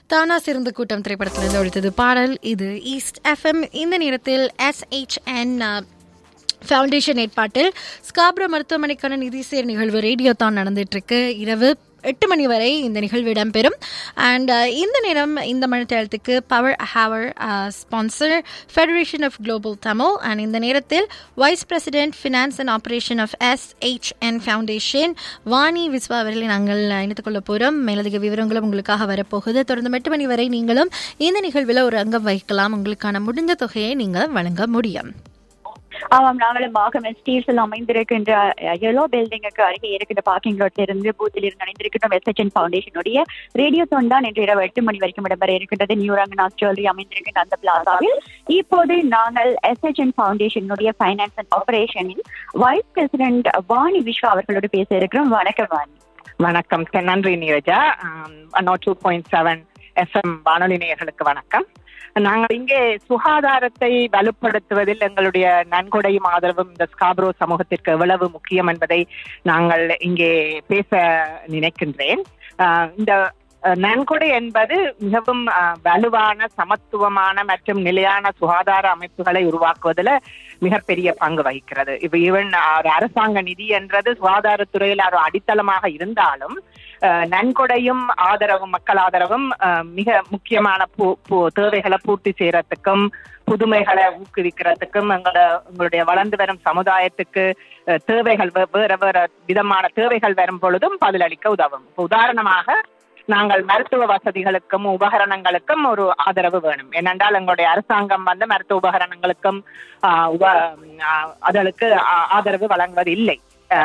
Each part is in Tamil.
தானா சிறந்த கூட்டம் திரைப்படத்திலிருந்து ஒழித்தது பாடல் இது ஈஸ்ட் எஃப்எம் இந்த நேரத்தில் எஸ்ஹெச்என் ஃபவுண்டேஷன் ஏற்பாட்டில் ஸ்காப்ரோ மருத்துவமனைக்கான நிதி சேர் நிகழ்வு ரேடியோ தான் நடந்துட்டு இருக்கு இரவு எட்டு மணி வரை இந்த நிகழ்வு இடம்பெறும் அண்ட் இந்த நேரம் இந்த மணித்தளத்துக்கு power hour sponsor federation of global Tamil and இந்த நேரத்தில் vice president finance and operation of S H N foundation Vani Viswa அவர்களை நாங்கள் இணைத்துக் கொள்ள போகிறோம் மேலதிக விவரங்களும் உங்களுக்காக வரப்போகுது தொடர்ந்து எட்டு மணி வரை நீங்களும் இந்த நிகழ்வில் ஒரு அங்கம் வகிக்கலாம் உங்களுக்கான முடிந்த தொகையை நீங்கள் வழங்க முடியும் ஆமாம் நாங்களும் மாகமன் ஸ்டீல்ஸில் அமைந்திருக்கின்ற எல்லோ பில்டிங்குக்கு அருகே இருக்கின்ற பார்க்கிங் லாட்ல இருந்து பூத்தில் இருந்து இணைந்திருக்கின்ற வெஸ்டர்ன் ஃபவுண்டேஷனுடைய ரேடியோ தொன் தான் இன்று இரவு எட்டு மணி வரைக்கும் இடம்பெற இருக்கின்றது நியூ ரங்கநாத் ஜுவல்லரி அமைந்திருக்கின்ற அந்த பிளாசாவில் இப்போது நாங்கள் எஸ்ஹெச்என் ஃபவுண்டேஷனுடைய ஃபைனான்ஸ் அண்ட் ஆபரேஷனின் வைஸ் பிரசிடென்ட் வாணி விஸ்வா அவர்களோடு பேச இருக்கிறோம் வணக்கம் வாணி வணக்கம் நன்றி Neeraja two point seven FM வானொலி நேயர்களுக்கு வணக்கம் நாங்கள் இங்கே சுகாதாரத்தை வலுப்படுத்துவதில் எங்களுடைய நன்கொடையும் ஆதரவும் இந்த ஸ்காப்ரோ சமூகத்திற்கு எவ்வளவு முக்கியம் என்பதை நாங்கள் இங்கே பேச நினைக்கின்றேன் இந்த நன்கொடை என்பது மிகவும் வலுவான சமத்துவமான மற்றும் நிலையான சுகாதார அமைப்புகளை உருவாக்குவதில் மிகப்பெரிய பங்கு வகிக்கிறது இப்ப ஈவன் ஒரு அரசாங்க நிதி என்றது சுகாதாரத்துறையில் ஒரு அடித்தளமாக இருந்தாலும் நன்கொடையும் ஆதரவும் மக்கள் ஆதரவும் மிக முக்கியமான தேவைகளை பூர்த்தி செய்யறதுக்கும் புதுமைகளை ஊக்குவிக்கிறதுக்கும் எங்களோட உங்களுடைய வளர்ந்து வரும் சமுதாயத்துக்கு தேவைகள் வேற வேற விதமான தேவைகள் வரும் பொழுதும் பதிலளிக்க உதவும் உதாரணமாக நாங்கள் மருத்துவ வசதிகளுக்கும் உபகரணங்களுக்கும் ஒரு ஆதரவு வேணும் ஏனென்றால் எங்களுடைய அரசாங்கம் வந்து மருத்துவ உபகரணங்களுக்கும் அதற்கு ஆதரவு வழங்குவது இல்லை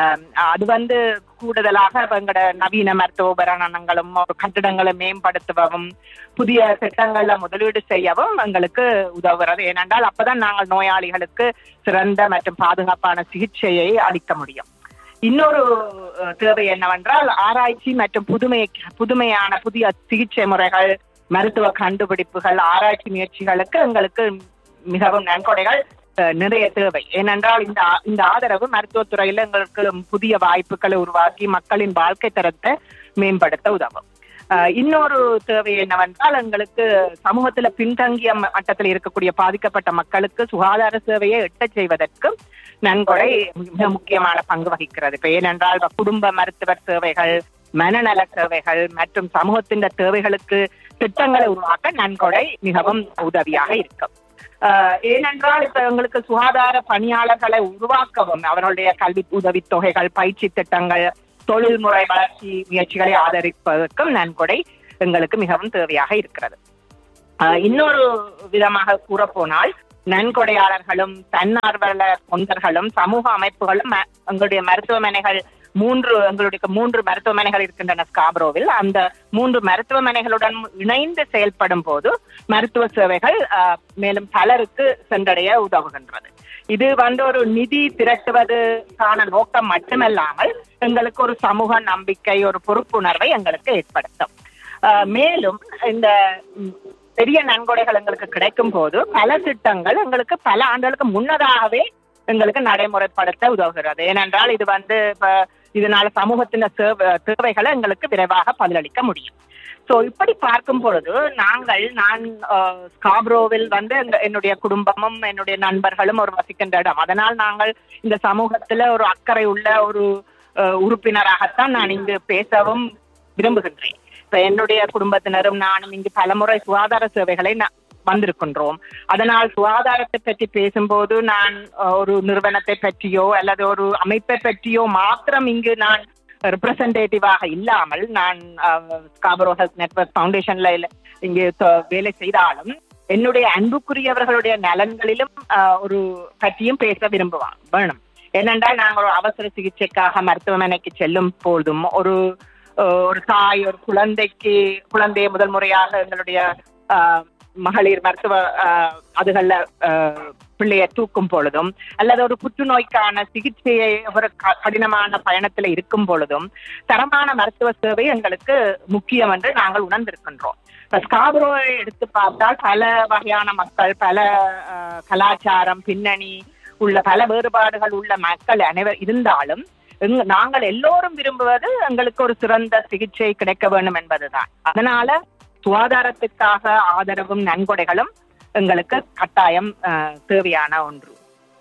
அது வந்து கூடுதலாக எங்களோட நவீன மருத்துவ உபகரணங்களும் ஒரு கட்டிடங்களை மேம்படுத்துவதும் புதிய திட்டங்கள்ல முதலீடு செய்யவும் எங்களுக்கு உதவுகிறது ஏனென்றால் அப்பதான் நாங்கள் நோயாளிகளுக்கு சிறந்த மற்றும் பாதுகாப்பான சிகிச்சையை அளிக்க முடியும் இன்னொரு தேவை என்னவென்றால் ஆராய்ச்சி மற்றும் புதுமை புதுமையான புதிய சிகிச்சை முறைகள் மருத்துவ கண்டுபிடிப்புகள் ஆராய்ச்சி முயற்சிகளுக்கு எங்களுக்கு மிகவும் நன்கொடைகள் நிறைய தேவை ஏனென்றால் இந்த இந்த ஆதரவு மருத்துவத்துறையில எங்களுக்கு புதிய வாய்ப்புகளை உருவாக்கி மக்களின் வாழ்க்கை தரத்தை மேம்படுத்த உதவும் இன்னொரு தேவை என்னவென்றால் எங்களுக்கு சமூகத்துல பின்தங்கிய மட்டத்தில் இருக்கக்கூடிய பாதிக்கப்பட்ட மக்களுக்கு சுகாதார சேவையை எட்ட செய்வதற்கு நன்கொடை மிக முக்கியமான பங்கு வகிக்கிறது இப்ப ஏனென்றால் குடும்ப மருத்துவர் சேவைகள் மனநல சேவைகள் மற்றும் சமூகத்தின் தேவைகளுக்கு திட்டங்களை உருவாக்க நன்கொடை மிகவும் உதவியாக இருக்கும் ஏனென்றால் இப்ப எங்களுக்கு சுகாதார பணியாளர்களை உருவாக்கவும் அவர்களுடைய கல்வி உதவித்தொகைகள் பயிற்சி திட்டங்கள் தொழில்முறை வளர்ச்சி முயற்சிகளை ஆதரிப்பதற்கும் நன்கொடை எங்களுக்கு மிகவும் தேவையாக இருக்கிறது இன்னொரு விதமாக கூற போனால் நன்கொடையாளர்களும் தன்னார்வல தொண்டர்களும் சமூக அமைப்புகளும் எங்களுடைய மருத்துவமனைகள் மூன்று எங்களுடைய மூன்று மருத்துவமனைகள் இருக்கின்றன ஸ்காப்ரோவில் அந்த மூன்று மருத்துவமனைகளுடன் இணைந்து செயல்படும் போது மருத்துவ சேவைகள் மேலும் பலருக்கு சென்றடைய உதவுகின்றது இது வந்து ஒரு நிதி திரட்டுவதற்கான நோக்கம் மட்டுமல்லாமல் எங்களுக்கு ஒரு சமூக நம்பிக்கை ஒரு பொறுப்புணர்வை எங்களுக்கு ஏற்படுத்தும் மேலும் இந்த பெரிய நன்கொடைகள் எங்களுக்கு கிடைக்கும் போது பல திட்டங்கள் எங்களுக்கு பல ஆண்டுகளுக்கு முன்னதாகவே எங்களுக்கு நடைமுறைப்படுத்த உதவுகிறது ஏனென்றால் இது வந்து இப்ப இதனால சமூகத்தின் தேவைகளை எங்களுக்கு விரைவாக பதிலளிக்க முடியும் சோ இப்படி பார்க்கும் பொழுது நாங்கள் நான் ஸ்காப்ரோவில் வந்து என்னுடைய குடும்பமும் என்னுடைய நண்பர்களும் ஒரு வசிக்கின்ற இடம் அதனால் நாங்கள் இந்த சமூகத்துல ஒரு அக்கறை உள்ள ஒரு உறுப்பினராகத்தான் நான் இங்கு பேசவும் விரும்புகின்றேன் இப்ப என்னுடைய குடும்பத்தினரும் நானும் இங்கு பலமுறை சுகாதார சேவைகளை வந்திருக்கின்றோம் அதனால் சுகாதாரத்தை பற்றி பேசும்போது நான் ஒரு நிறுவனத்தை பற்றியோ அல்லது ஒரு அமைப்பை பற்றியோ மாத்திரம் இங்கு நான் ரெப்ரசன்டேட்டிவாக இல்லாமல் நான் ஸ்காபரோ ஹெல்த் நெட்ஒர்க் ஃபவுண்டேஷன்ல இங்கே வேலை செய்தாலும் என்னுடைய அன்புக்குரியவர்களுடைய நலன்களிலும் ஒரு பற்றியும் பேச விரும்புவான் வேணும் ஏனென்றால் நாங்கள் ஒரு அவசர சிகிச்சைக்காக மருத்துவமனைக்கு செல்லும் போதும் ஒரு ஒரு தாய் ஒரு குழந்தைக்கு குழந்தையை முதல் முறையாக எங்களுடைய மகளிர் மருத்துவ அதுகள்ல பிள்ளைய தூக்கும் பொழுதும் அல்லது ஒரு புற்றுநோய்க்கான சிகிச்சையை ஒரு கடினமான பயணத்துல இருக்கும் பொழுதும் தரமான மருத்துவ சேவை எங்களுக்கு முக்கியம் என்று நாங்கள் உணர்ந்திருக்கின்றோம் இப்ப ஸ்காபரோவை எடுத்து பார்த்தால் பல வகையான மக்கள் பல கலாச்சாரம் பின்னணி உள்ள பல வேறுபாடுகள் உள்ள மக்கள் அனைவர் இருந்தாலும் நாங்கள் எல்லோரும் விரும்புவது எங்களுக்கு ஒரு சிறந்த சிகிச்சை கிடைக்க வேண்டும் என்பதுதான் அதனால சுகாதாரத்துக்காக ஆதரவும் நன்கொடைகளும் எங்களுக்கு கட்டாயம் அஹ், தேவையான ஒன்று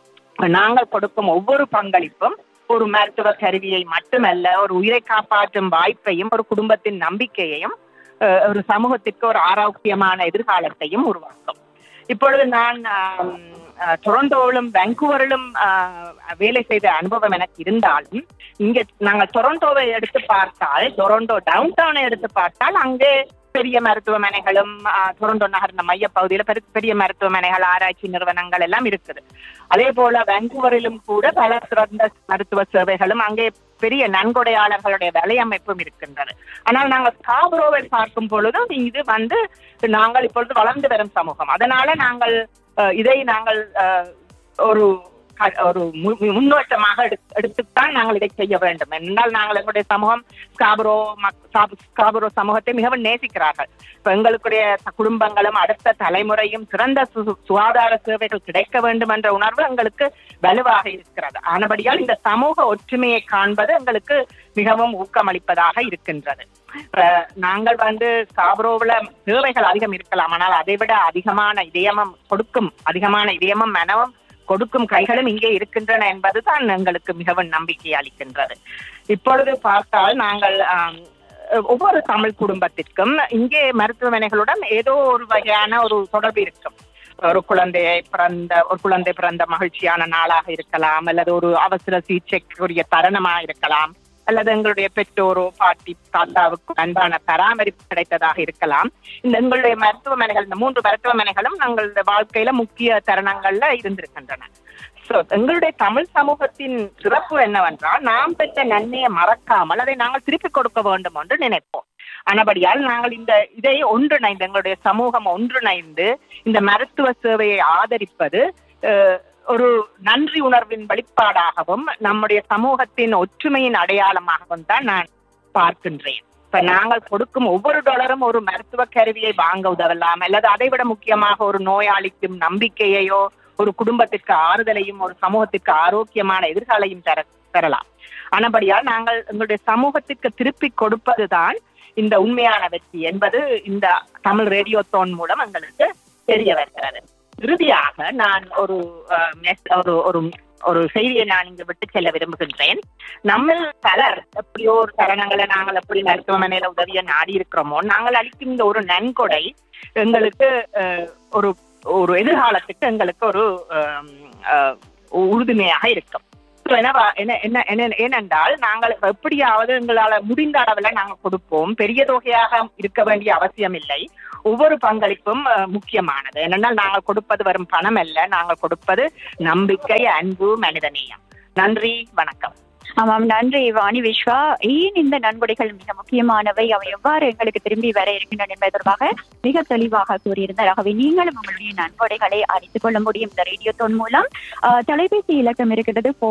நாங்கள் கொடுக்கும் ஒவ்வொரு பங்களிப்பும் ஒரு மருத்துவ கருவியை மட்டுமல்ல ஒரு உயிரை காப்பாற்றும் வாய்ப்பையும் ஒரு குடும்பத்தின் நம்பிக்கையையும் அஹ், ஒரு சமூகத்திற்கு ஒரு ஆரோக்கியமான எதிர்காலத்தையும் உருவாக்கும் இப்பொழுது நான் ஆம், அஹ், டொரண்டோவிலும் வாncouverலும் ஆஹ், வேலை செய்த அனுபவம் எனக்கு இருந்தாலும் இங்க நாங்கள் டொரண்டோவை எடுத்து பார்த்தால் டொரண்டோ டவுன் டவுனை எடுத்து பார்த்தால் அங்கே பெரிய மருத்துவமனைகளும் ஆஹ், டொரண்டோ நகர் மைய பகுதியில பெரு- பெரிய மருத்துவமனைகள் ஆராய்ச்சி நிறுவனங்கள் எல்லாம் இருக்குது அதே போல வாncouverலும் கூட பல சிறந்த மருத்துவ சேவைகளும் அங்கே பெரிய நன்கொடையாளர்களுடைய வலையமைப்பும் இருக்கின்றது ஆனால் நாங்கள் ஸ்காபரோவை பார்க்கும் பொழுதும் இது வந்து நாங்கள் இப்பொழுது வளர்ந்து வரும் சமூகம் அதனால நாங்கள் அஹ், இதை நாங்கள் அஹ், ஒரு க- ஒரு மு- மு- முன்னோட்டமாக எடுத்து- எடுத்துத்தான் நாங்கள் இதை செய்ய வேண்டும் என்றால் நாங்கள் எங்களுடைய சமூகம் ஸ்காபரோ மக்- ஸ்காப்- ஸ்காபரோ சமூகத்தை மிகவும் நேசிக்கிறார்கள் இப்ப எங்களுடைய ச- குடும்பங்களும் அடுத்த தலைமுறையும் சிறந்த சு- சுகாதார சேவைகள் கிடைக்க வேண்டும் என்ற உணர்வு எங்களுக்கு வலுவாக இருக்கிறது ஆனபடியால் இந்த சமூக ஒற்றுமையை காண்பது எங்களுக்கு மிகவும் ஊக்கமளிப்பதாக இருக்கின்றது இப்ப நாங்கள் வந்து ஸ்காபரோவுல தேவைகள் அதிகம் இருக்கலாம் ஆனால் அதை விட அதிகமான இதயமும் கொடுக்கும் அதிகமான இதயமும் மனமும் கொடுக்கும் கைகளும் இங்கே இருக்கின்றன என்பதுதான் எங்களுக்கு மிகவும் நம்பிக்கை அளிக்கின்றது இப்பொழுது பார்த்தால் நாங்கள் ஆம், ஒவ்வொரு தமிழ் குடும்பத்திற்கும் இங்கே மருத்துவமனைகளுடன் ஏதோ ஒரு வகையான ஒரு தொடர்பு இருக்கும் ஒரு குழந்தையை பிறந்த ஒரு குழந்தை பிறந்த மகிழ்ச்சியான நாளாக இருக்கலாம் அல்லது ஒரு அவசர சிகிச்சைக்குரிய தருணமா இருக்கலாம் அல்லது எங்களுடைய பெற்றோரோ பாட்டி தாத்தாவுக்கு அன்பான பராமரிப்பு கிடைத்ததாக இருக்கலாம் இந்த எங்களுடைய மருத்துவமனைகள் இந்த மூன்று மருத்துவமனைகளும் எங்களுடைய வாழ்க்கையில முக்கிய தருணங்கள்ல இருந்திருக்கின்றன So, எங்களுடைய தமிழ் சமூகத்தின் சிறப்பு என்னவென்றால் நாம் பெற்ற நன்மையை மறக்காமல் அதை நாங்கள் திருப்பி கொடுக்க வேண்டும் என்று நினைப்போம் ஆனபடியால் நாங்கள் இந்த இதை ஒன்றிணைந்து எங்களுடைய சமூகம் ஒன்றிணைந்து இந்த மருத்துவ சேவையை ஆதரிப்பது அஹ், ஒரு நன்றி உணர்வின் வெளிப்பாடாகவும் நம்முடைய சமூகத்தின் ஒற்றுமையின் அடையாளமாகவும் தான் நான் பார்க்கின்றேன் இப்ப நாங்கள் கொடுக்கும் ஒவ்வொரு டாலரும் ஒரு மருத்துவ கருவியை வாங்க உதவலாம் அல்லது அதை விட முக்கியமாக ஒரு நோயாளிக்கும் நம்பிக்கையையோ ஒரு குடும்பத்திற்கு ஆறுதலையும் ஒரு சமூகத்திற்கு ஆரோக்கியமான எதிர்காலையும் தர பெறலாம் ஆனபடியால் நாங்கள் எங்களுடைய சமூகத்திற்கு திருப்பி கொடுப்பதுதான் இந்த உண்மையான வெற்றி என்பது இந்த தமிழ் ரேடியோ தோன் மூலம் எங்களுக்கு தெரிய வருகிறது இறுதியாக நான் ஒரு அஹ், மெஸ்- ஒரு ஒரு ஒரு செய்தியை நான் இங்கு விட்டு செல்ல விரும்புகின்றேன் நம்ம பலர் எப்படியோ ஒரு தருணங்களை நாங்கள் எப்படி மருத்துவமனையில உதவியை நாடி இருக்கிறோமோ நாங்கள் அளிக்கும் இந்த ஒரு நன்கொடை எங்களுக்கு அஹ், ஒரு ஒரு எதிர்காலத்துக்கு எங்களுக்கு ஒரு அஹ், அஹ், உறுதுணையாக இருக்கும் So, என்னவா- என்ன என்ன என்ன- ஏனென்றால் நாங்கள் எப்படியாவது எங்களால முடிந்த அளவுல நாங்கள் கொடுப்போம் பெரிய தொகையாக இருக்க வேண்டிய அவசியம் இல்லை ஒவ்வொரு பங்களிப்பும் அஹ், முக்கியமானது ஏனென்றால் நாங்கள் கொடுப்பது வரும் பணம் அல்ல நாங்கள் கொடுப்பது நம்பிக்கை அன்பு மனிதநேயம் நன்றி வணக்கம் ஆமாம் நன்றி வாணி விஸ்வா ஏன் இந்த நன்கொடைகள் மிக முக்கியமானவை அவை எவ்வாறு எங்களுக்கு திரும்பி வர இருக்கின்றன என்பது தொடர்பாக மிக தெளிவாக கூறியிருந்தார் ஆகவே நீங்களும் உங்களுடைய நன்கொடைகளை அறிந்து கொள்ள முடியும் இந்த ரேடியோ தோன் மூலம் ஆஹ், தொலைபேசி இலக்கம் இருக்கிறது